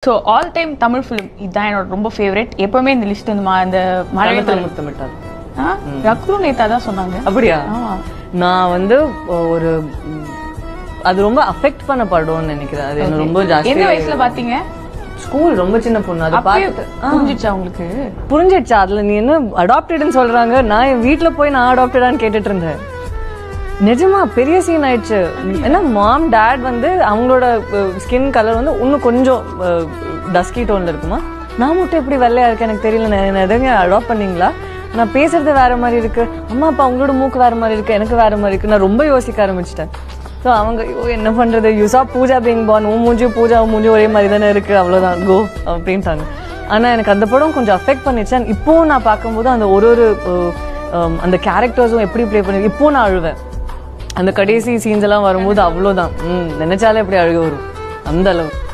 So all time Tamil film இதுதான் என்னோட ரொம்ப ஃபேவரட் எப்பவுமே இந்த லிஸ்ட் வந்து மா- இந்த மழை கழுத்துல முத்தமிட்டால் ரக்ரு நேதா தான் சொன்னாங்க அப்படியா ஆமா. நான் வந்து ஒரு ம், அது ரொம்ப அஃபெக்ட் பண்ண படம்னு நினைக்கிறேன் அது எனக்கு ரொம்ப ஜாஸ்தி எந்த வயசுல பாத்தீங்க ஸ்கூல் ரொம்ப சின்ன பொண்ணு அதை அப்பயே பார்த்துட்டு புரிஞ்சிச்சா உங்களுக்கு புரிஞ்சிடுச்சா அதுல நீ என்ன அடாப்டட்னு சொல்றாங்க நான் என் வீட்ல போய் நான் அடாப்டடான்னு கேட்டுட்டு இருந்தேன் நிஜமா பெரிய சீன் ஆயிடுச்சு ஏன்னா மாம் டேட் வந்து அவங்களோட ஸ்கின் கலர் வந்து இன்னும் கொஞ்சம் டஸ்கி டோன்ல இருக்குமா நான் மட்டும் எப்படி வெள்ளையா இருக்கு எனக்கு தெரியல நான் என்ன எதுங்க அடாப்ட் பண்ணீங்களா நான் பேசுறது வேற மாதிரி இருக்கு அம்மா அப்பா அவங்களோட மூக்கு வேற மாதிரி இருக்கு எனக்கு வேற மாதிரி இருக்கு நான் ரொம்ப யோசிக்க ஆரம்பிச்சிட்டேன் ஸோ அவங்க ஐயோ என்ன பண்றது யூசா பூஜா பீங் பான் உன் மூஞ்சி பூஜா உன் மூஞ்சி ஒரே மாதிரி தானே இருக்கு அவ்வளவுதான் கோ அப்படின்ட்டாங்க ஆனா எனக்கு அந்த படம் கொஞ்சம் அஃபெக்ட் பண்ணிச்சு And இப்போவும் நான் பார்க்கும்போது அந்த ஒரு ஒரு அஹ், ஹம், அந்த கேரக்டர்ஸும் எப்படி ப்ளே பண்ணி இப்போ நான் அழுவேன் அந்த கடைசி சீன்ஸ் எல்லாம் வரும்போது அவ்வளோதான் ம் நினைச்சாலே எப்படி அழுக வரும் அந்த அளவு